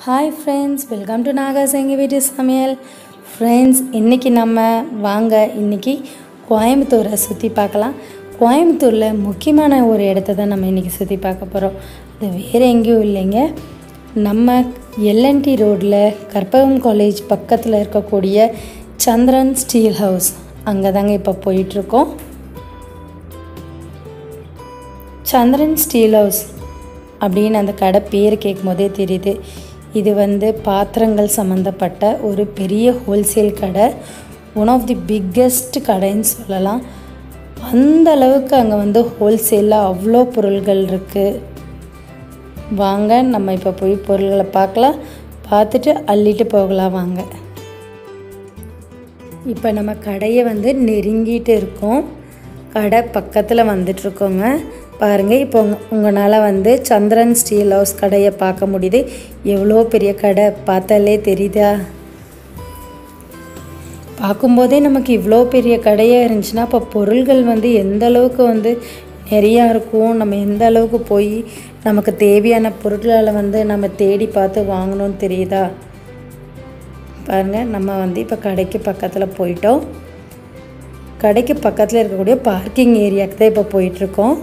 hi friends welcome to Naga's எங்கள் வீட்டு சமையல் ஃப்ரெண்ட்ஸ் இன்றைக்கி நம்ம வாங்க இன்றைக்கி கோயம்புத்தூரை சுற்றி பார்க்கலாம் கோயம்புத்தூரில் முக்கியமான ஒரு இடத்த தான் நம்ம இன்றைக்கி சுற்றி பார்க்க போகிறோம் அது வேறு எங்கேயும் இல்லைங்க நம்ம எல்என்டி ரோட்டில் கற்பகம் காலேஜ் பக்கத்தில் இருக்கக்கூடிய சந்திரன் ஸ்டீல் ஹவுஸ் அங்கே தாங்க இப்போ போயிட்டுருக்கோம் சந்திரன் ஸ்டீல் ஹவுஸ் அப்படின்னு அந்த கடை பேர் கேட்கும் போதே தெரியுது இது வந்து பாத்திரங்கள் சம்மந்தப்பட்ட ஒரு பெரிய ஹோல்சேல் கடை ஒன் ஆஃப் தி பிக்கெஸ்ட் கடைன்னு சொல்லலாம் அந்த அளவுக்கு அங்கே வந்து ஹோல்சேலில் அவ்வளோ பொருள்கள் இருக்குது வாங்க நம்ம இப்போ போய் பொருள்களை பார்க்கலாம் பார்த்துட்டு அள்ளிட்டு போகலாம் வாங்க இப்போ நம்ம கடையை வந்து நெருங்கிட்டு இருக்கோம் கடை பக்கத்தில் வந்துட்டுருக்கோங்க பாருங்கள் இப்போ உங்க உங்களால் வந்து சந்திரன் ஸ்டீல் ஹவுஸ் கடையை பார்க்க முடியுது எவ்வளோ பெரிய கடை பார்த்தாலே தெரியுதா பார்க்கும்போதே நமக்கு இவ்வளோ பெரிய கடையாக இருந்துச்சுன்னா அப்போ பொருள்கள் வந்து எந்த அளவுக்கு வந்து நிறையா இருக்கும் நம்ம எந்த அளவுக்கு போய் நமக்கு தேவையான பொருட்களை வந்து நம்ம தேடி பார்த்து வாங்கணும்னு தெரியுதா பாருங்கள் நம்ம வந்து இப்போ கடைக்கு பக்கத்தில் போயிட்டோம் கடைக்கு பக்கத்தில் இருக்கக்கூடிய பார்க்கிங் ஏரியாவுக்கு தான் இப்போ போயிட்டுருக்கோம்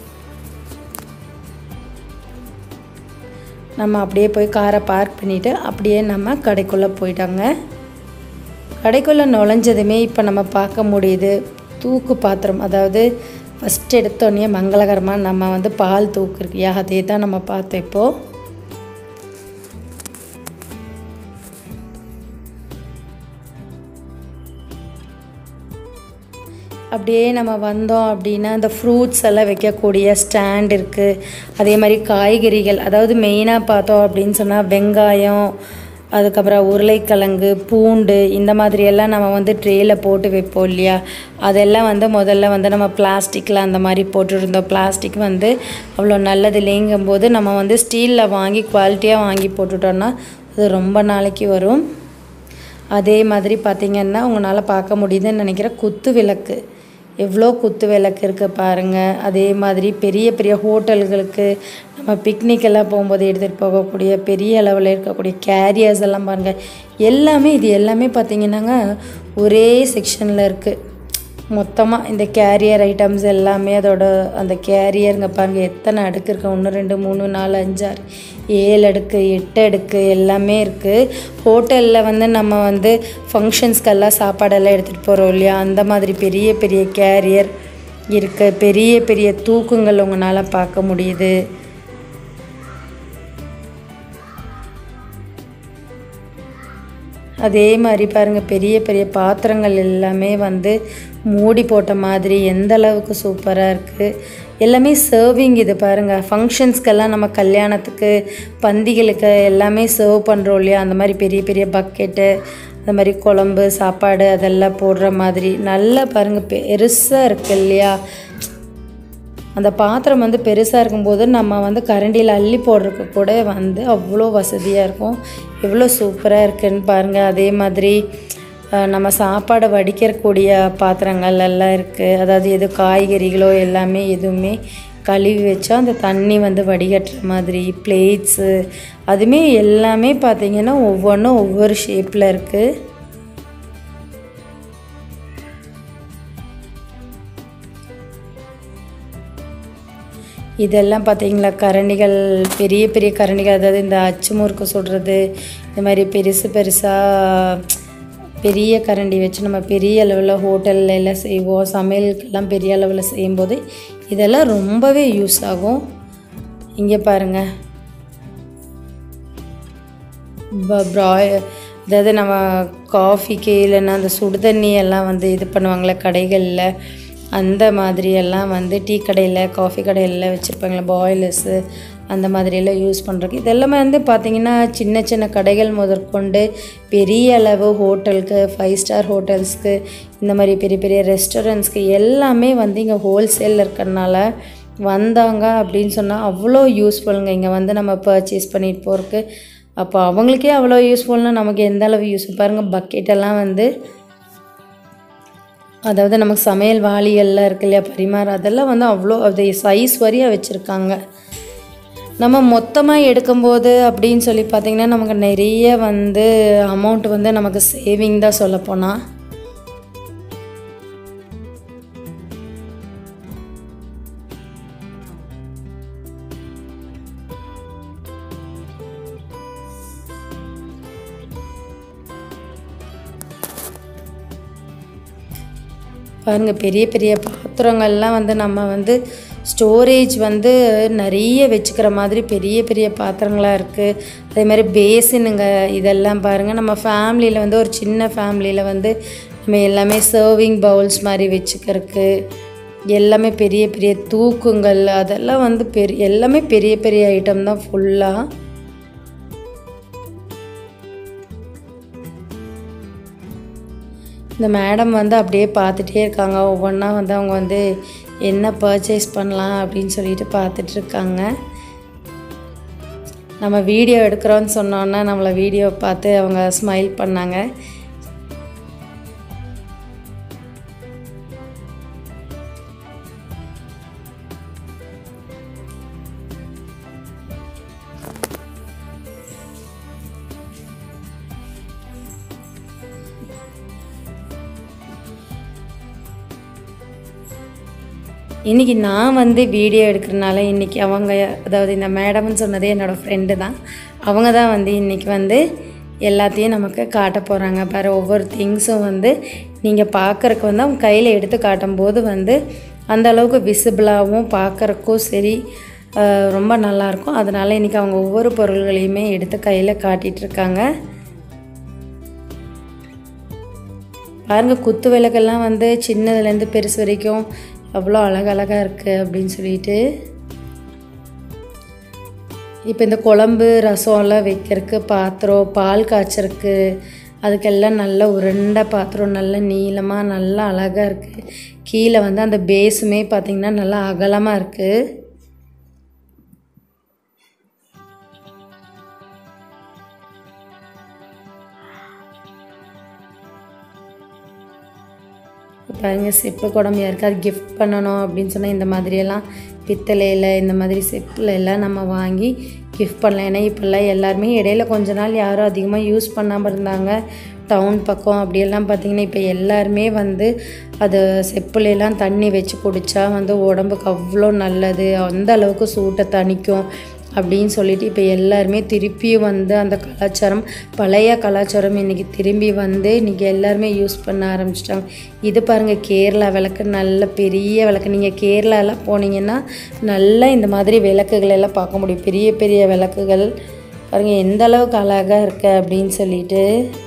நம்ம அப்படியே போய் காரை பார்க் பண்ணிவிட்டு அப்படியே நம்ம கடைக்குள்ளே போயிட்டாங்க கடைக்குள்ளே நுழைஞ்சதுமே இப்போ நம்ம பார்க்க முடியுது தூக்கு பாத்திரம் அதாவது ஃபஸ்ட் எடுத்தோடனே மங்களகரமாக நம்ம வந்து பால் தூக்கு இருக்கியா அதே தான் நம்ம பார்த்தோம் இப்போது அப்படியே நம்ம வந்தோம் அப்படின்னா அந்த ஃப்ரூட்ஸ் எல்லாம் வைக்கக்கூடிய ஸ்டாண்ட் இருக்குது அதே மாதிரி காய்கறிகள் அதாவது மெயினாக பார்த்தோம் அப்படின்னு சொன்னால் வெங்காயம் அதுக்கப்புறம் உருளைக்கிழங்கு பூண்டு இந்த மாதிரியெல்லாம் நம்ம வந்து ட்ரேயில் போட்டு வைப்போம் இல்லையா அதெல்லாம் வந்து முதல்ல வந்து நம்ம பிளாஸ்டிக்கில் அந்த மாதிரி போட்டுருந்தோம் பிளாஸ்டிக் வந்து அவ்வளோ நல்லது இல்லைங்கும்போது நம்ம வந்து ஸ்டீலில் வாங்கி குவாலிட்டியாக வாங்கி போட்டுட்டோன்னா அது ரொம்ப நாளைக்கு வரும் அதே மாதிரி பார்த்திங்கன்னா உங்களால் பார்க்க முடியுதுன்னு நினைக்கிற குத்து விளக்கு எவ்வளோ குத்து விளக்கு இருக்குது பாருங்கள் அதே மாதிரி பெரிய பெரிய ஹோட்டல்களுக்கு நம்ம பிக்னிக் எல்லாம் போகும்போது எடுத்துகிட்டு போகக்கூடிய பெரிய அளவில் இருக்கக்கூடிய கேரியர்ஸ் எல்லாம் பாருங்கள் எல்லாமே இது எல்லாமே பார்த்திங்கன்னாங்க ஒரே செக்ஷனில் இருக்குது மொத்தமாக இந்த கேரியர் ஐட்டம்ஸ் எல்லாமே அதோட அந்த கேரியருங்க பாருங்கள் எத்தனை அடுக்கு இருக்குது ஒன்று ரெண்டு மூணு நாலு அஞ்சு ஆறு ஏழு அடுக்கு எட்டு அடுக்கு எல்லாமே இருக்குது ஹோட்டலில் வந்து நம்ம வந்து ஃபங்க்ஷன்ஸ்க்கெல்லாம் சாப்பாடெல்லாம் எடுத்துகிட்டு போகிறோம் இல்லையா அந்த மாதிரி பெரிய பெரிய கேரியர் இருக்குது பெரிய பெரிய தூக்குங்கள் உங்களால் பார்க்க முடியுது அதே மாதிரி பாருங்கள் பெரிய பெரிய பாத்திரங்கள் எல்லாமே வந்து மூடி போட்ட மாதிரி எந்த அளவுக்கு சூப்பராக இருக்குது எல்லாமே சர்விங் இது பாருங்கள் ஃபங்க்ஷன்ஸ்க்கெல்லாம் நம்ம கல்யாணத்துக்கு பந்திகளுக்கு எல்லாமே சர்வ் பண்ணுறோம் இல்லையா அந்த மாதிரி பெரிய பெரிய பக்கெட்டு அந்த மாதிரி குழம்பு சாப்பாடு அதெல்லாம் போடுற மாதிரி நல்லா பாருங்கள் பெருசாக இருக்குது இல்லையா அந்த பாத்திரம் வந்து பெருசாக இருக்கும்போது நம்ம வந்து கரண்டியில் அள்ளி போடுறதுக்கு கூட வந்து அவ்வளோ வசதியாக இருக்கும் எவ்வளோ சூப்பராக இருக்குதுன்னு பாருங்கள் அதே மாதிரி நம்ம சாப்பாடை வடிக்கக்கூடிய பாத்திரங்கள் எல்லாம் இருக்குது அதாவது எது காய்கறிகளோ எல்லாமே எதுவுமே கழுவி வச்சா அந்த தண்ணி வந்து வடிகட்டுற மாதிரி பிளேட்ஸு அதுவுமே எல்லாமே பார்த்திங்கன்னா ஒவ்வொன்றும் ஒவ்வொரு ஷேப்பில் இருக்குது இதெல்லாம் பார்த்தீங்களா கரண்டிகள் பெரிய பெரிய கரண்டிகள் அதாவது இந்த அச்சு முறுக்கு சுடுறது இந்த மாதிரி பெருசு பெருசாக பெரிய கரண்டி வச்சு நம்ம பெரிய அளவில் ஹோட்டலில் எல்லாம் செய்வோம் சமையலுக்கெல்லாம் பெரிய அளவில் செய்யும்போது இதெல்லாம் ரொம்பவே யூஸ் ஆகும் இங்கே பாருங்கள் ப்ராய் அதாவது நம்ம காஃபிக்கு இல்லைன்னா அந்த சுடுதண்ணி எல்லாம் வந்து இது பண்ணுவாங்களே கடைகளில் அந்த மாதிரியெல்லாம் வந்து டீ கடையில் காஃபி கடையில் வச்சுருப்பாங்களே பாய்லர்ஸு அந்த மாதிரியெல்லாம் யூஸ் பண்ணுறதுக்கு இதெல்லாமே வந்து பார்த்திங்கன்னா சின்ன சின்ன கடைகள் முதற்கொண்டு பெரிய அளவு ஹோட்டலுக்கு ஃபைவ் ஸ்டார் ஹோட்டல்ஸ்க்கு இந்த மாதிரி பெரிய பெரிய ரெஸ்டாரண்ட்ஸ்க்கு எல்லாமே வந்து இங்கே ஹோல்சேலில் இருக்கிறனால வந்தாங்க அப்படின்னு சொன்னால் அவ்வளோ யூஸ்ஃபுல்லுங்க இங்கே வந்து நம்ம பர்ச்சேஸ் பண்ணிட்டு போகிறதுக்கு அப்போ அவங்களுக்கே அவ்வளோ யூஸ்ஃபுல்னால் நமக்கு எந்த அளவு யூஸ் பாருங்கள் பக்கெட்டெல்லாம் வந்து அதாவது நமக்கு சமையல் வாளிகள்லாம் இருக்கு இல்லையா பரிமாற அதெல்லாம் வந்து அவ்வளோ அது சைஸ் வரியாக வச்சுருக்காங்க நம்ம மொத்தமாக எடுக்கும்போது அப்படின்னு சொல்லி பார்த்திங்கன்னா நமக்கு நிறைய வந்து அமௌண்ட் வந்து நமக்கு சேவிங் தான் சொல்லப்போனால் பாருங்கள் பெரிய பெரிய பாத்திரங்கள்லாம் வந்து நம்ம வந்து ஸ்டோரேஜ் வந்து நிறைய வச்சுக்கிற மாதிரி பெரிய பெரிய பாத்திரங்களாக இருக்குது அதே மாதிரி பேசினுங்க இதெல்லாம் பாருங்கள் நம்ம ஃபேமிலியில் வந்து ஒரு சின்ன ஃபேமிலியில் வந்து நம்ம எல்லாமே சர்விங் பவுல்ஸ் மாதிரி வச்சுக்கிறதுக்கு எல்லாமே பெரிய பெரிய தூக்குங்கள் அதெல்லாம் வந்து பெரிய எல்லாமே பெரிய பெரிய ஐட்டம் தான் ஃபுல்லாக இந்த மேடம் வந்து அப்படியே பார்த்துட்டே இருக்காங்க ஒவ்வொன்றா வந்து அவங்க வந்து என்ன பர்ச்சேஸ் பண்ணலாம் அப்படின்னு சொல்லிட்டு பார்த்துட்டு இருக்காங்க நம்ம வீடியோ எடுக்கிறோன்னு சொன்னோன்னா நம்மளை வீடியோ பார்த்து அவங்க ஸ்மைல் பண்ணாங்க இன்றைக்கி நான் வந்து வீடியோ எடுக்கிறனால இன்றைக்கி அவங்க அதாவது இந்த மேடம்னு சொன்னதே என்னோடய ஃப்ரெண்டு தான் அவங்க தான் வந்து இன்றைக்கி வந்து எல்லாத்தையும் நமக்கு காட்ட போகிறாங்க பாரு ஒவ்வொரு திங்ஸும் வந்து நீங்கள் பார்க்குறக்கு வந்து அவங்க கையில் எடுத்து காட்டும்போது வந்து அந்த அளவுக்கு விசிபிளாகவும் பார்க்குறக்கும் சரி அஹ், ரொம்ப நல்லாயிருக்கும் அதனால் இன்றைக்கி அவங்க ஒவ்வொரு பொருள்களையுமே எடுத்து கையில் காட்டிகிட்டு இருக்காங்க பாருங்க குத்து விளக்கெல்லாம் வந்து சின்னதுலேருந்து பெருசு வரைக்கும் அவ்வளோ அழகழகாக இருக்குது அப்படின்னு சொல்லிட்டு இப்போ இந்த குழம்பு ரசம்லாம் வைக்கிறதுக்கு பாத்திரம் பால் காய்ச்சறக்கு அதுக்கெல்லாம் நல்ல உருண்டை பாத்திரம் நல்ல நீளமாக நல்லா அழகாக இருக்குது கீழே வந்து அந்த பேஸுமே பார்த்திங்கன்னா நல்லா அகலமாக இருக்குது பாருங்க செப்பு குடம் யாருக்காவது கிஃப்ட் பண்ணணும் அப்படின்னு சொன்னால் இந்த மாதிரியெல்லாம் பித்தளையில் இந்த மாதிரி செப்பில் எல்லாம் நம்ம வாங்கி கிஃப்ட் பண்ணலாம் ஏன்னா இப்போல்லாம் எல்லாருமே இடையில கொஞ்ச நாள் யாரும் அதிகமாக யூஸ் பண்ணாமல் இருந்தாங்க டவுன் பக்கம் அப்படியெல்லாம் பார்த்திங்கன்னா இப்போ எல்லாருமே வந்து அது செப்புலெல்லாம் தண்ணி வச்சு குடித்தா வந்து உடம்புக்கு அவ்வளோ நல்லது அந்த அளவுக்கு சூட்டை தணிக்கும் அப்படின்னு சொல்லிட்டு இப்போ எல்லாருமே திருப்பியும் வந்து அந்த கலாச்சாரம் பழைய கலாச்சாரம் இன்றைக்கி திரும்பி வந்து இன்றைக்கி எல்லாருமே யூஸ் பண்ண ஆரம்பிச்சிட்டாங்க இது பாருங்கள் கேரளா விளக்கு நல்ல பெரிய விளக்கு நீங்கள் கேரளாலாம் போனீங்கன்னா நல்லா இந்த மாதிரி விளக்குகள் எல்லாம் பார்க்க முடியும் பெரிய பெரிய விளக்குகள் பாருங்கள் எந்த அளவுக்கு அழகாக இருக்கு அப்படின்னு சொல்லிட்டு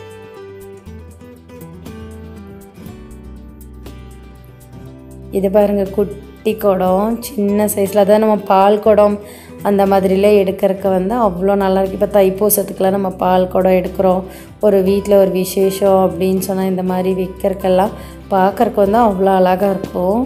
இது பாருங்க குட்டி குடம் சின்ன சைஸில் அதாவது நம்ம பால் குடம் அந்த மாதிரிலாம் எடுக்கிறதுக்கு வந்து அவ்வளோ நல்லா இருக்கு இப்போ தைப்பூசத்துக்குலாம் நம்ம பால் குடம் எடுக்கிறோம் ஒரு வீட்டில் ஒரு விசேஷம் அப்படின்னு சொன்னால் இந்த மாதிரி விற்கிறதுக்கெல்லாம் பார்க்கறக்கு வந்து அவ்வளோ அழகாக இருக்கும்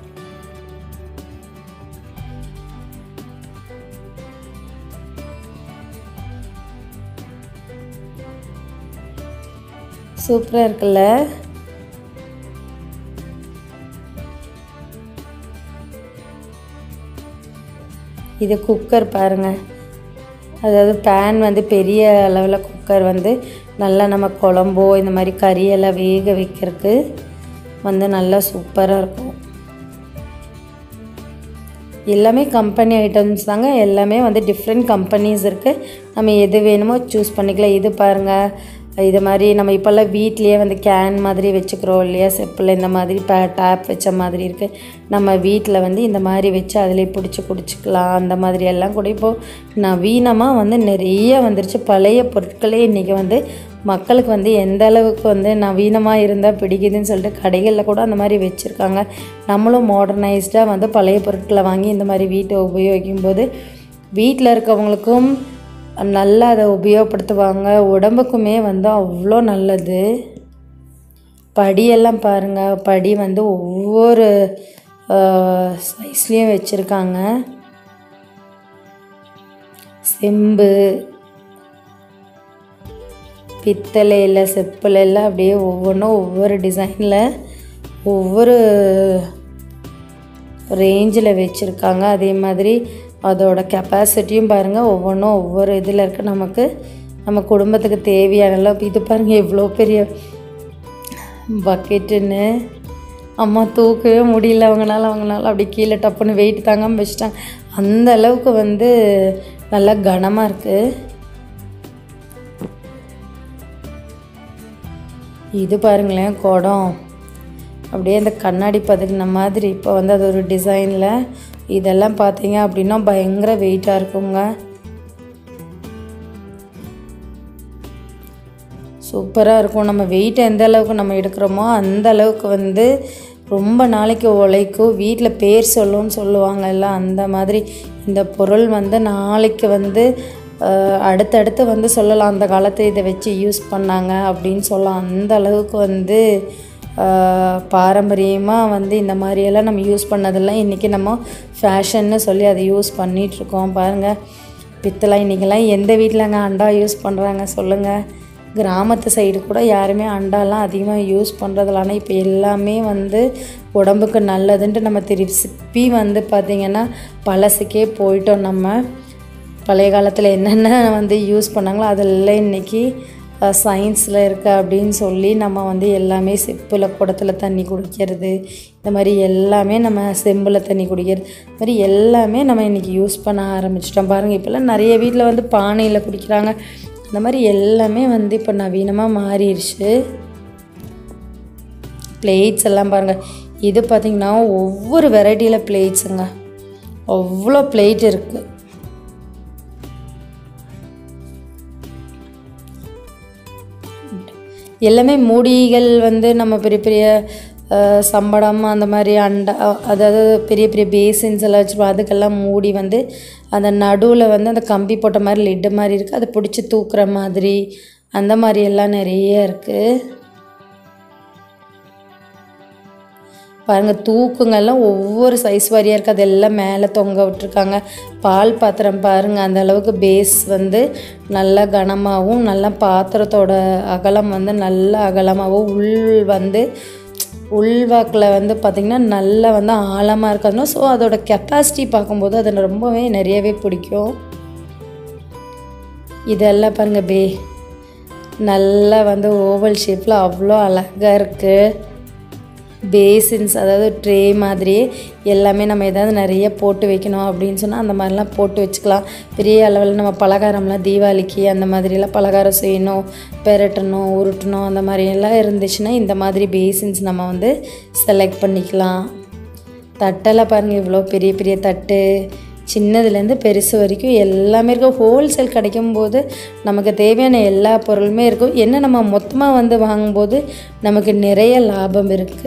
சூப்பராக இருக்குல்ல இது குக்கர் பாருங்கள் அதாவது பேன் வந்து பெரிய அளவில் குக்கர் வந்து நல்லா நம்ம குழம்போ இந்த மாதிரி கறியெல்லாம் வேக வைக்கிறதுக்கு வந்து நல்லா சூப்பராக இருக்கும் எல்லாமே கம்பெனி ஐட்டம்ஸ் தாங்க எல்லாமே வந்து டிஃப்ரெண்ட் கம்பெனிஸ் இருக்குது நம்ம எது வேணுமோ சூஸ் பண்ணிக்கலாம் இது பாருங்கள் இது மாதிரி நம்ம இப்போல்லாம் வீட்லேயே வந்து கேன் மாதிரி வச்சுக்கிறோம் இல்லையா செப்பில் இந்த மாதிரி பே டேப் வச்ச மாதிரி இருக்குது நம்ம வீட்டில் வந்து இந்த மாதிரி வச்சு அதிலே பிடிச்சி குடிச்சிக்கலாம் அந்த மாதிரி எல்லாம் கூட இப்போது நவீனமாக வந்து நிறைய வந்துருச்சு பழைய பொருட்களே இன்றைக்கி வந்து மக்களுக்கு வந்து எந்த அளவுக்கு வந்து நவீனமாக இருந்தால் பிடிக்குதுன்னு சொல்லிட்டு கடைகளில் கூட அந்த மாதிரி வச்சுருக்காங்க நம்மளும் மாடர்னைஸ்டாக வந்து பழைய பொருட்களை வாங்கி இந்த மாதிரி வீட்டை உபயோகிக்கும் போது வீட்டில் இருக்கவங்களுக்கும் நல்லா அதை உபயோகப்படுத்துவாங்க உடம்புக்குமே வந்து அவ்வளோ நல்லது படியெல்லாம் பாருங்கள் படி வந்து ஒவ்வொரு சைஸ்லேயும் வச்சுருக்காங்க செம்பு பித்தளையில் செப்பில் எல்லாம் அப்படியே ஒவ்வொன்றும் ஒவ்வொரு டிசைனில் ஒவ்வொரு ரேஞ்சில் வச்சுருக்காங்க அதே மாதிரி அதோட கெப்பாசிட்டியும் பாருங்கள் ஒவ்வொன்றும் ஒவ்வொரு இதில் இருக்க நமக்கு நம்ம குடும்பத்துக்கு தேவையான அளவு இது பாருங்கள் இவ்வளோ பெரிய பக்கெட்டுன்னு அம்மா தூக்கவே முடியல அவங்களால அவங்களால அப்படி கீழே டப்புன்னு வெயிட் தாங்காமல் வச்சுட்டாங்க அந்த அளவுக்கு வந்து நல்லா கனமாக இருக்குது இது பாருங்களேன் குடம் அப்படியே இந்த கண்ணாடி பதுக்கின மாதிரி இப்போ வந்து அது ஒரு டிசைனில் இதெல்லாம் பார்த்தீங்க அப்படின்னா பயங்கர வெயிட்டாக இருக்குங்க சூப்பராக இருக்கும் நம்ம வெயிட் எந்த அளவுக்கு நம்ம எடுக்கிறோமோ அந்த அளவுக்கு வந்து ரொம்ப நாளைக்கு உழைக்கும் வீட்டில் பேர் சொல்லும்னு சொல்லுவாங்கல்ல அந்த மாதிரி இந்த பொருள் வந்து நாளைக்கு வந்து அஹ், அடுத்தடுத்து வந்து சொல்லலாம் அந்த காலத்து இதை வச்சு யூஸ் பண்ணாங்க அப்படின்னு சொல்லலாம் அந்த அளவுக்கு வந்து பாரம்பரியமாக வந்து இந்த மாதிரியெல்லாம் நம்ம யூஸ் பண்ணதெல்லாம் இன்றைக்கி நம்ம ஃபேஷன்னு சொல்லி அதை யூஸ் பண்ணிகிட்ருக்கோம் பாருங்கள் பித்தளை இன்றைக்கெல்லாம் எந்த வீட்டிலங்க அண்டா யூஸ் பண்ணுறாங்க சொல்லுங்கள் கிராமத்து சைடு கூட யாருமே அண்டாலாம் அதிகமாக யூஸ் பண்ணுறதில்ல ஆனால் இப்போ எல்லாமே வந்து உடம்புக்கு நல்லதுன்ட்டு நம்ம திருப்பி வந்து பார்த்திங்கன்னா பழசுக்கே போயிட்டோம் நம்ம பழைய காலத்தில் என்னென்ன வந்து யூஸ் பண்ணாங்களோ அதெல்லாம் இன்றைக்கி சயின்ஸில் இருக்குது அப்படின்னு சொல்லி நம்ம வந்து எல்லாமே செப்பில் குடத்தில் தண்ணி குடிக்கிறது இந்த மாதிரி எல்லாமே நம்ம செம்பில் தண்ணி குடிக்கிறது இந்த மாதிரி எல்லாமே நம்ம இன்றைக்கி யூஸ் பண்ண ஆரம்பிச்சிட்டோம் பாருங்கள் இப்போல்லாம் நிறைய வீட்டில் வந்து பானையில் குடிக்கிறாங்க அந்த மாதிரி எல்லாமே வந்து இப்போ நவீனமாக மாறிடுச்சு பிளேட்ஸ் எல்லாம் பாருங்கள் இது பார்த்திங்கன்னா ஒவ்வொரு வெரைட்டியில் பிளேட்ஸுங்க அவ்வளோ பிளேட் இருக்குது எல்லாமே மூடிகள் வந்து நம்ம பெரிய பெரிய அஹ், சம்படம் அந்த மாதிரி அண்டா அதாவது பெரிய பெரிய பேசின்ஸ் எல்லாம் வச்சுருப்போம் அதுக்கெல்லாம் மூடி வந்து அந்த நடுவில் வந்து அந்த கம்பி போட்ட மாதிரி லிட்டு மாதிரி இருக்குது அதை பிடிச்சி தூக்குற மாதிரி அந்த மாதிரி எல்லாம் நிறைய இருக்குது பாருங்கள் தூக்குங்கெல்லாம் ஒவ்வொரு சைஸ் வாரியாக இருக்குது அதெல்லாம் மேலே தொங்க விட்டுருக்காங்க பால் பாத்திரம் பாருங்கள் அந்த அளவுக்கு பேஸ் வந்து நல்லா கனமாகவும் நல்லா பாத்திரத்தோட அகலம் வந்து நல்ல அகலமாகவும் உள் வந்து உள்வாக்கில் வந்து பார்த்திங்கன்னா நல்லா வந்து ஆழமாக இருக்கணும் ஸோ அதோட கெப்பாசிட்டி பார்க்கும்போது அது ரொம்பவே நிறையவே பிடிக்கும் இதெல்லாம் பாருங்கள் பே நல்லா வந்து ஓவல் ஷேப்பில் அவ்வளோ அழகாக இருக்குது பேசின்ஸ் அதாவது ட்ரே மாதிரியே எல்லாமே நம்ம ஏதாவது நிறைய போட்டு வைக்கணும் அப்படின்னு சொன்னால் அந்த மாதிரிலாம் போட்டு வச்சுக்கலாம் பெரிய அளவில் நம்ம பலகாரம்லாம் தீபாவளிக்கு அந்த மாதிரிலாம் பலகாரம் செய்யணும் பெரட்டணும் உருட்டணும் அந்த மாதிரி எல்லாம் இருந்துச்சுன்னா இந்த மாதிரி பேசின்ஸ் நம்ம வந்து செலக்ட் பண்ணிக்கலாம் தட்டெல்லாம் பாருங்கள் இவ்வளோ பெரிய பெரிய தட்டு சின்னதுலேருந்து பெருசு வரைக்கும் எல்லாமே இருக்கும் ஹோல்சேல் கிடைக்கும்போது நமக்கு தேவையான எல்லா பொருளுமே இருக்கும் என்ன நம்ம மொத்தமாக வந்து வாங்கும்போது நமக்கு நிறைய லாபம் இருக்குது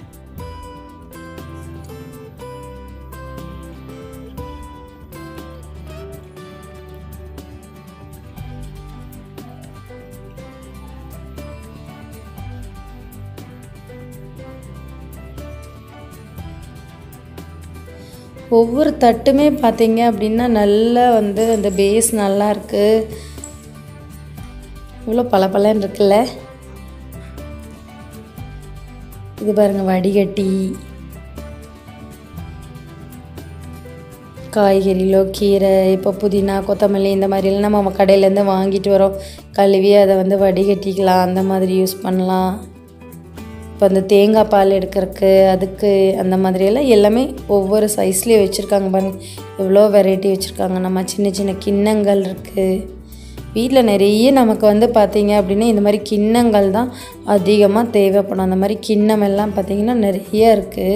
ஒவ்வொரு தட்டுமே பார்த்தீங்க அப்படின்னா நல்லா வந்து அந்த பேஸ் நல்லா இருக்கு இவ்வளோ பளபளன்னு இருக்குல்ல இது பாருங்க வடிகட்டி காய்கறிலோ கீரை இப்போ புதினா கொத்தமல்லி இந்த மாதிரிலாம் நம்ம கடையிலேருந்து வாங்கிட்டு வரோம் கழுவி அதை வந்து வடிகட்டிக்கலாம் அந்த மாதிரி யூஸ் பண்ணலாம் இப்போ அந்த தேங்காய் பால் எடுக்கிறதுக்கு அதுக்கு அந்த மாதிரியெல்லாம் எல்லாமே ஒவ்வொரு சைஸ்லேயும் வச்சுருக்காங்க பாருங்க எவ்வளோ வெரைட்டி வச்சுருக்காங்க நம்ம சின்ன சின்ன கிண்ணங்கள் இருக்குது வீட்டில் நிறைய நமக்கு வந்து பார்த்திங்க அப்படின்னா இந்த மாதிரி கிண்ணங்கள் தான் அதிகமாக தேவைப்படும் அந்த மாதிரி கிண்ணம் எல்லாம் பார்த்திங்கன்னா நிறைய இருக்குது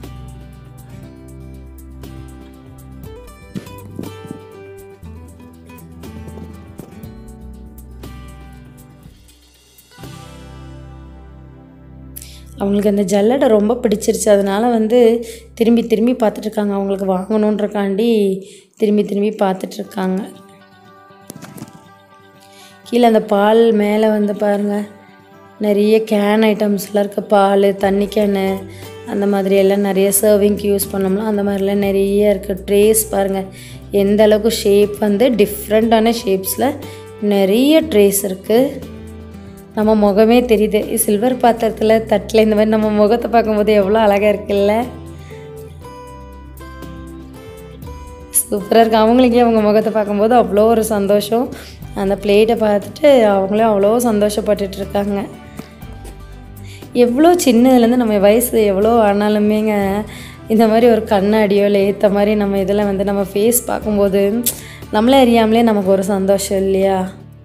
அவங்களுக்கு அந்த ஜல்லடை ரொம்ப பிடிச்சிருச்சு அதனால வந்து திரும்பி திரும்பி பார்த்துட்ருக்காங்க அவங்களுக்கு வாங்கணுன்றக்காண்டி திரும்பி திரும்பி பார்த்துட்ருக்காங்க கீழே அந்த பால் மேலே வந்து பாருங்கள் நிறைய கேன் ஐட்டம்ஸ்லாம் இருக்குது பால் தண்ணி கேனு அந்த மாதிரி எல்லாம் நிறைய சர்விங்க்கு யூஸ் பண்ணோம்னா அந்த மாதிரிலாம் நிறைய இருக்குது ட்ரேஸ் பாருங்கள் எந்த அளவுக்கு ஷேப் வந்து டிஃப்ரெண்ட்டான ஷேப்ஸில் நிறைய ட்ரேஸ் இருக்குது நம்ம முகமே தெரியுது சில்வர் பாத்திரத்தில் தட்டில் இந்த மாதிரி நம்ம முகத்தை பார்க்கும்போது எவ்வளோ அழகாக இருக்குல்ல சூப்பராக இருக்குது அவங்களுக்கே அவங்க முகத்தை பார்க்கும்போது அவ்வளோ ஒரு சந்தோஷம் அந்த பிளேட்டை பார்த்துட்டு அவங்களும் அவ்வளோ சந்தோஷப்பட்டுட்டு இருக்காங்க எவ்வளோ சின்னதுலேருந்து நம்ம வயசு எவ்வளோ ஆனாலுமேங்க இந்த மாதிரி ஒரு கண்ணாடியோ இல்லை ஏற்ற மாதிரி நம்ம இதில் வந்து நம்ம ஃபேஸ் பார்க்கும்போது நம்மளே அறியாமலே நமக்கு ஒரு சந்தோஷம் இல்லையா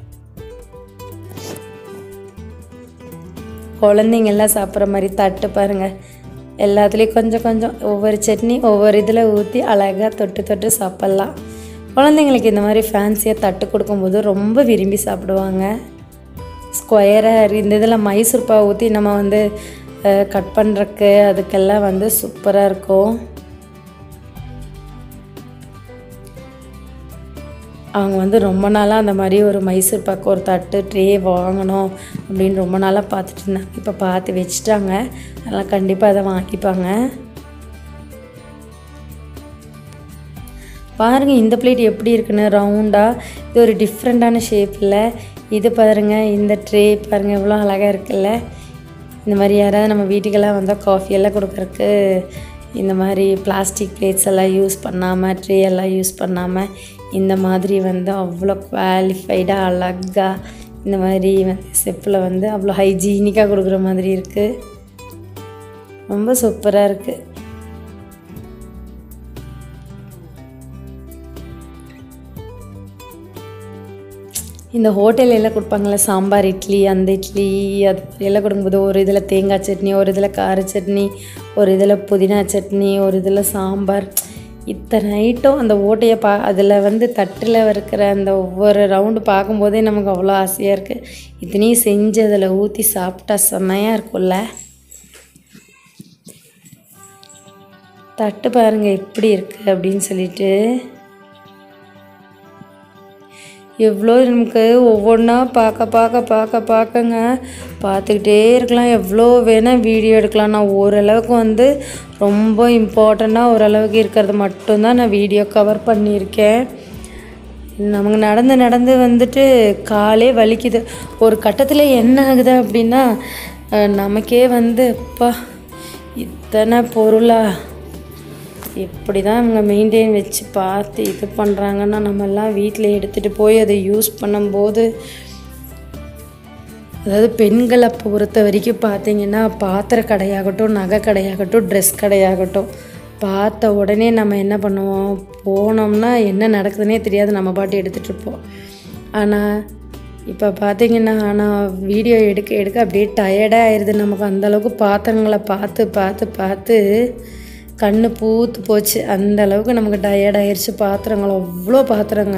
குழந்தைங்க எல்லாம் சாப்பிட்ற மாதிரி தட்டு பாருங்கள் எல்லாத்துலேயும் கொஞ்சம் கொஞ்சம் ஒவ்வொரு சட்னி ஒவ்வொரு இதில் ஊற்றி அழகாக தொட்டு தொட்டு சாப்பிட்லாம் குழந்தைங்களுக்கு இந்த மாதிரி ஃபேன்சியாக தட்டு கொடுக்கும்போது ரொம்ப விரும்பி சாப்பிடுவாங்க ஸ்கொயராக இந்த இதில் மைசூர் பாவை ஊற்றி நம்ம வந்து கட் பண்ணுறக்கு அதுக்கெல்லாம் வந்து சூப்பராக இருக்கும் அவங்க வந்து ரொம்ப நாளாக அந்த மாதிரி ஒரு மைசூர் பாக்கு ஒரு தட்டு ட்ரே வாங்கணும் அப்படின்னு ரொம்ப நாளாக பார்த்துட்டு இருந்தாங்க இப்போ பார்த்து வச்சுட்டாங்க அதெல்லாம் கண்டிப்பாக அதை வாங்கிப்பாங்க பாருங்கள் இந்த பிளேட் எப்படி இருக்குன்னு ரவுண்டாக இது ஒரு டிஃப்ரெண்ட்டான ஷேப்பில் இது பாருங்க இந்த ட்ரே பாருங்கள் எவ்வளோ அழகாக இருக்குல்ல இந்த மாதிரி யாராவது நம்ம வீட்டுக்கெல்லாம் வந்தால் காஃபி எல்லாம் கொடுக்குறக்கு இந்த மாதிரி பிளாஸ்டிக் பிளேட்ஸ் எல்லாம் யூஸ் பண்ணாமல் ட்ரே எல்லாம் யூஸ் பண்ணாமல் இந்த மாதிரி வந்து அவ்வளோ குவாலிஃபைடாக அழகாக இந்த மாதிரி வந்து செப்பில் வந்து அவ்வளோ ஹைஜீனிக்காக கொடுக்குற மாதிரி இருக்குது ரொம்ப சூப்பராக இருக்குது இந்த ஹோட்டல்ல எல்லாம் கொடுப்பாங்கள்ல சாம்பார் இட்லி அந்த இட்லி அது மாதிரி எல்லாம் கொடுக்கும்போது ஒரு இதில் தேங்காய் சட்னி ஒரு இதில் கார சட்னி ஒரு இதில் புதினா சட்னி ஒரு இதில் சாம்பார் இத்தனை ஐட்டம் அந்த ஓட்டையை பா அதில் வந்து தட்டில் இருக்கிற அந்த ஒவ்வொரு ரவுண்டு பார்க்கும்போதே நமக்கு அவ்வளோ ஆசையாக இருக்குது இத்தனையும் செஞ்சு அதில் ஊற்றி சாப்பிட்டா செம்மையாக இருக்கும்ல தட்டு பாருங்க எப்படி இருக்குது அப்படின்னு சொல்லிட்டு எவ்வளோ நமக்கு ஒவ்வொன்றா பார்க்க பார்க்க பார்க்க பார்க்கங்க பார்த்துக்கிட்டே இருக்கலாம் எவ்வளோ வேணால் வீடியோ எடுக்கலாம் நான் ஓரளவுக்கு வந்து ரொம்ப இம்பார்ட்டண்ட்டாக ஓரளவுக்கு இருக்கிறது மட்டும்தான் நான் வீடியோ கவர் பண்ணியிருக்கேன் நமக்கு நடந்து நடந்து வந்துட்டு காலே வலிக்குது ஒரு கட்டத்தில் என்ன ஆகுது அப்படின்னா அஹ், நமக்கே வந்து அப்பா இத்தனை பொருளா எப்படி தான் இவங்க மெயின்டைன் வச்சு பார்த்து இது பண்ணுறாங்கன்னா நம்மெல்லாம் வீட்டில் எடுத்துகிட்டு போய் அதை யூஸ் பண்ணும்போது அதாவது பெண்களை பொறுத்த வரைக்கும் பார்த்தீங்கன்னா பாத்திர கடையாகட்டும் நகை கடையாகட்டும் ட்ரெஸ் கடையாகட்டும் பார்த்த உடனே நம்ம என்ன பண்ணுவோம் போனோம்னா என்ன நடக்குதுன்னே தெரியாது நம்ம பாட்டு எடுத்துகிட்டு இருப்போம் ஆனால் இப்போ பார்த்தீங்கன்னா ஆனால் வீடியோ எடுக்க எடுக்க அப்படியே டயர்டாக ஆயிடுது நமக்கு அந்த அளவுக்கு பாத்திரங்களை பார்த்து பார்த்து பார்த்து கண்ணு பூத்து போச்சு அந்த அளவுக்கு நமக்கு டயர்ட் ஆயிடுச்சு பாத்திரங்கள் அவ்வளோ பாத்திரங்க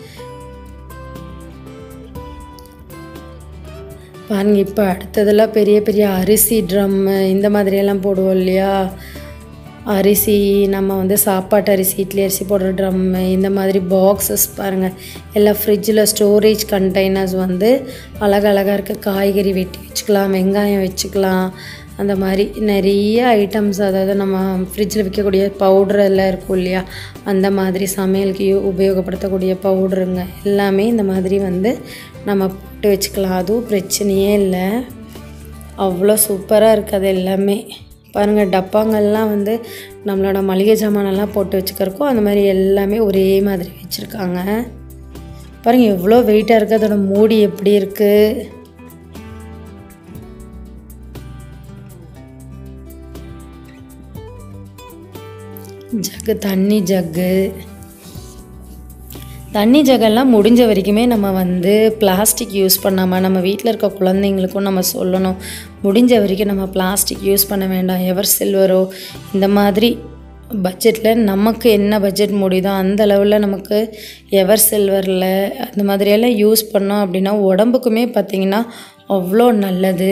பாருங்க இப்போ அடுத்ததெல்லாம் பெரிய பெரிய அரிசி ட்ரம்மு இந்த மாதிரியெல்லாம் போடுவோம் இல்லையா அரிசி நம்ம வந்து சாப்பாட்டு அரிசி இட்லி அரிசி போடுற ட்ரம்மு இந்த மாதிரி பாக்ஸஸ் பாருங்கள் எல்லாம் ஃப்ரிட்ஜில் ஸ்டோரேஜ் கண்டெய்னர்ஸ் வந்து அழகழகாக இருக்க காய்கறி வெட்டி வச்சுக்கலாம் வெங்காயம் வச்சுக்கலாம் அந்த மாதிரி நிறைய ஐட்டம்ஸ் அதாவது நம்ம ஃப்ரிட்ஜில் வைக்கக்கூடிய பவுடர் எல்லாம் இருக்கும் இல்லையா அந்த மாதிரி சமையலுக்கு யூ- உபயோகப்படுத்தக்கூடிய பவுடருங்க எல்லாமே இந்த மாதிரி வந்து நம்ம போட்டு வச்சுக்கலாம் அதுவும் பிரச்சனையே இல்லை அவ்வளோ சூப்பராக இருக்குது அது எல்லாமே பாருங்கள் டப்பாங்கள்லாம் வந்து நம்மளோட மளிகை சாமானெல்லாம் போட்டு வச்சுக்கிறக்கோ அந்த மாதிரி எல்லாமே ஒரே மாதிரி வச்சுருக்காங்க பாருங்கள் எவ்வளோ வெயிட்டாக இருக்குது அதோட மூடி எப்படி இருக்குது ஜக்கு தண்ணி ஜக்கு தண்ணி ஜகெல்லாம் முடிஞ்ச வரைக்குமே நம்ம வந்து பிளாஸ்டிக் யூஸ் பண்ணாமல் நம்ம வீட்டில் இருக்க குழந்தைங்களுக்கும் நம்ம சொல்லணும் முடிஞ்ச வரைக்கும் நம்ம பிளாஸ்டிக் யூஸ் பண்ண வேண்டாம் எவர் சில்வரோ இந்த மாதிரி பட்ஜெட்டில் நமக்கு என்ன பட்ஜெட் முடியுதோ அந்த அளவில் நமக்கு எவர் சில்வரில் அந்த மாதிரியெல்லாம் யூஸ் பண்ணோம் அப்படின்னா உடம்புக்குமே பார்த்திங்கன்னா அவ்வளோ நல்லது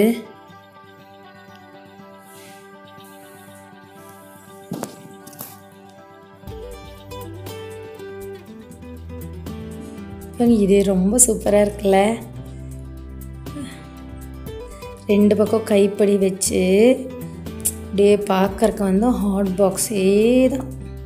பாருங்க, இது ரொம்ப சூப்பராக இருக்குல்ல ரெண்டு பக்கம் கைப்படி வச்சு அப்படியே பார்க்கறக்கு வந்து ஹாட் பாக்ஸே தான்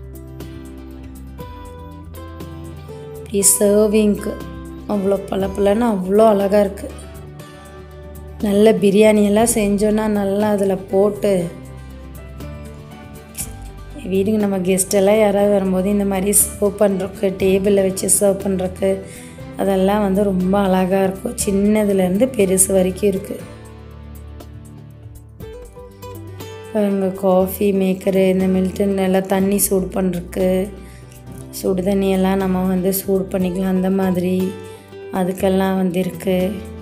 இப்படி சர்விங்க்கு அவ்வளோ பளபளன்னு அவ்வளோ அழகாக இருக்குது நல்ல பிரியாணி எல்லாம் செஞ்சோன்னா நல்லா அதில் போட்டு வீட்டுக்கு நம்ம கெஸ்ட் எல்லாம் யாராவது வரும்போது இந்த மாதிரி சர்வ் பண்ணுறக்கு டேபிளில் வச்சு சர்வ் பண்ணுறக்கு அதெல்லாம் வந்து ரொம்ப அழகாக இருக்கும் சின்னதுலேருந்து பெருசு வரைக்கும் இருக்குது பாருங்க காஃபி மேக்கரு இந்த மில்டன் எல்லாம் தண்ணி சூடு பண்ணுறக்கு சுடு தண்ணியெல்லாம் நம்ம வந்து சூடு பண்ணிக்கலாம் அந்த மாதிரி அதுக்கெல்லாம் வந்து இருக்குது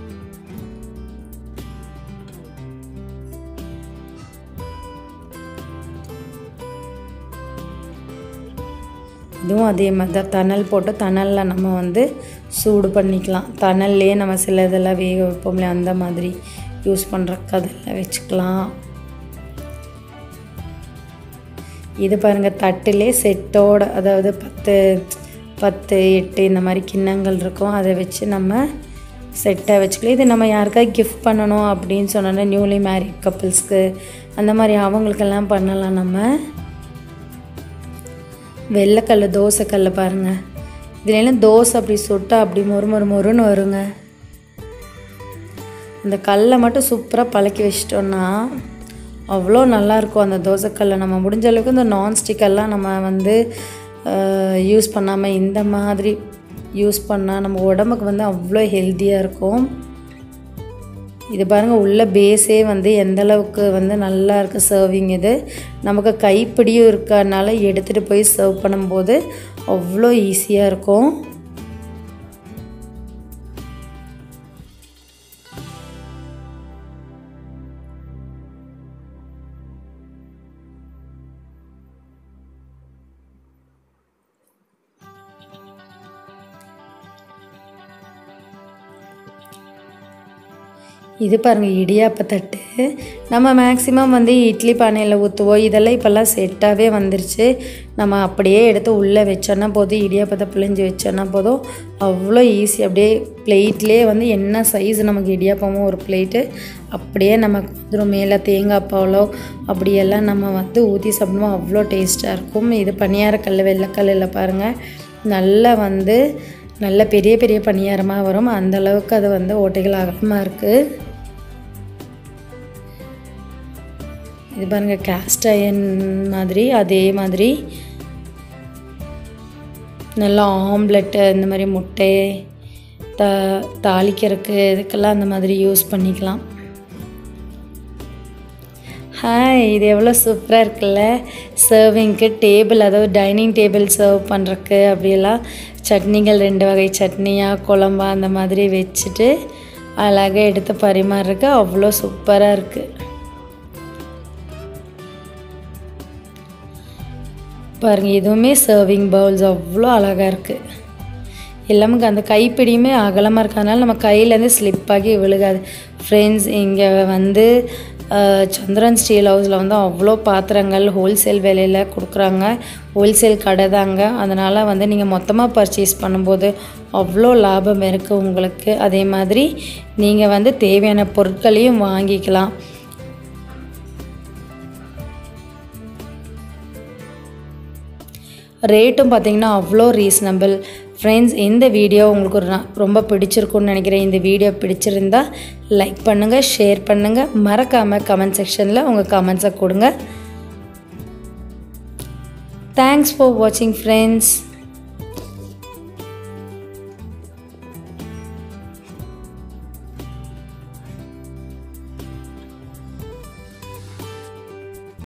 இதுவும் அதே மாதிரி தான் தணல் போட்டு தணலில் நம்ம வந்து சூடு பண்ணிக்கலாம் தணல்லையே நம்ம சில இதெல்லாம் வேக வைப்போம்ல அந்த மாதிரி யூஸ் பண்ணுறக்கு அதெல்லாம் வச்சுக்கலாம் இது பாருங்கள் தட்டிலே செட்டோட அதாவது பத்து பத்து எட்டு இந்த மாதிரி கிண்ணங்கள் இருக்கும் அதை வச்சு நம்ம செட்டாக வச்சுக்கலாம் இது நம்ம யாருக்காவது கிஃப்ட் பண்ணணும் அப்படின்னு சொன்னோன்னா நியூலி மேரிட் கப்புள்ஸ்க்கு அந்த மாதிரி அவங்களுக்கெல்லாம் பண்ணலாம் நம்ம வெள்ளைக்கல் தோசைக்கல் பாருங்கள் இதுலாம் தோசை அப்படி சுட்டா அப்படி மொறு மொறு மொறுன்னு வருங்க அந்த கல்லை மட்டும் சூப்பராக பழக்கி வச்சிட்டோன்னா அவ்வளோ நல்லாயிருக்கும் அந்த தோசைக்கல்லை நம்ம முடிஞ்ச அளவுக்கு இந்த நான்ஸ்டிக்கெல்லாம் நம்ம வந்து யூஸ் பண்ணாமல் இந்த மாதிரி யூஸ் பண்ணால் நம்ம உடம்புக்கு வந்து அவ்வளோ ஹெல்த்தியாக இருக்கும் இது பாருங்கள் உள்ள பேஸே வந்து எந்த அளவுக்கு வந்து நல்லா இருக்குது சர்விங் இது நமக்கு கைப்பிடியும் இருக்கறனால எடுத்துகிட்டு போய் சர்வ் பண்ணும்போது அவ்வளோ ஈஸியாக இருக்கும் இது பாருங்கள் இடியாப்பத்தட்டு நம்ம மேக்ஸிமம் வந்து இட்லி பானையில் ஊற்றுவோம் இதெல்லாம் இப்போல்லாம் செட்டாகவே வந்துருச்சு நம்ம அப்படியே எடுத்து உள்ளே வச்சோன்னா போதும் இடியாப்பத்தை பிழிஞ்சு வச்சோன்னா போதும் அவ்வளோ ஈஸி அப்படியே பிளேட்லேயே வந்து என்ன சைஸ் நமக்கு இடியாப்பமோ ஒரு பிளேட்டு அப்படியே நமக்கு வந்துடும் மேலே தேங்காய் பாலோ அப்படியெல்லாம் நம்ம வந்து ஊற்றி சாப்பிடுவோம் அவ்வளோ டேஸ்ட்டாக இருக்கும் இது பனியாரக்கல் வெள்ளைக்கல்லில் பாருங்கள் நல்லா வந்து நல்ல பெரிய பெரிய பணியாரமாக வரும் அந்த அளவுக்கு அது வந்து ஓட்டைகள் அகலமாக இருக்குது இது பாருங்கள் கேஸ்ட் அயன் மாதிரி அதே மாதிரி நல்லா ஆம்லெட்டு இந்த மாதிரி முட்டை த தாளிக்கிறதுக்கு இதுக்கெல்லாம் அந்த மாதிரி யூஸ் பண்ணிக்கலாம் ஹாய் இது எவ்வளோ சூப்பராக இருக்குல்ல சர்விங்க்கு டேபிள் அதாவது டைனிங் டேபிள் சர்வ் பண்ணுறக்கு அப்படியெல்லாம் சட்னிகள் ரெண்டு வகை சட்னியாக குழம்பா அந்த மாதிரி வச்சுட்டு அழகாக எடுத்து பரிமாறுறக்கு அவ்வளோ சூப்பராக இருக்குது பாருங்கள் இதுவுமே சர்விங் பவுல்ஸ் அவ்வளோ அழகாக இருக்குது எல்லாமே அந்த கைப்பிடியுமே அகலமாக இருக்கிறதுனால நம்ம கையிலேருந்து ஸ்லிப் ஆகி விழுகாது ஃப்ரெண்ட்ஸ் இங்கே வந்து சந்திரன் ஸ்டீல் ஹவுஸில் வந்து அவ்வளோ பாத்திரங்கள் ஹோல்சேல் விலையில் கொடுக்குறாங்க ஹோல்சேல் கடை தாங்க அதனால் வந்து நீங்கள் மொத்தமாக பர்ச்சேஸ் பண்ணும்போது அவ்வளோ லாபம் இருக்குது உங்களுக்கு அதே மாதிரி நீங்கள் வந்து தேவையான பொருட்களையும் வாங்கிக்கலாம் ரேட்டும் பார்த்திங்கன்னா அவ்வளோ ரீசனபிள் ஃப்ரெண்ட்ஸ் இந்த வீடியோ உங்களுக்கு ஒரு ரொம்ப பிடிச்சிருக்குன்னு நினைக்கிறேன் இந்த வீடியோ பிடிச்சிருந்தா லைக் பண்ணுங்கள் ஷேர் பண்ணுங்கள் மறக்காமல் கமெண்ட் செக்ஷனில் உங்கள் கமெண்ட்ஸை கொடுங்க தேங்க்ஸ் ஃபார் வாட்சிங் ஃப்ரெண்ட்ஸ்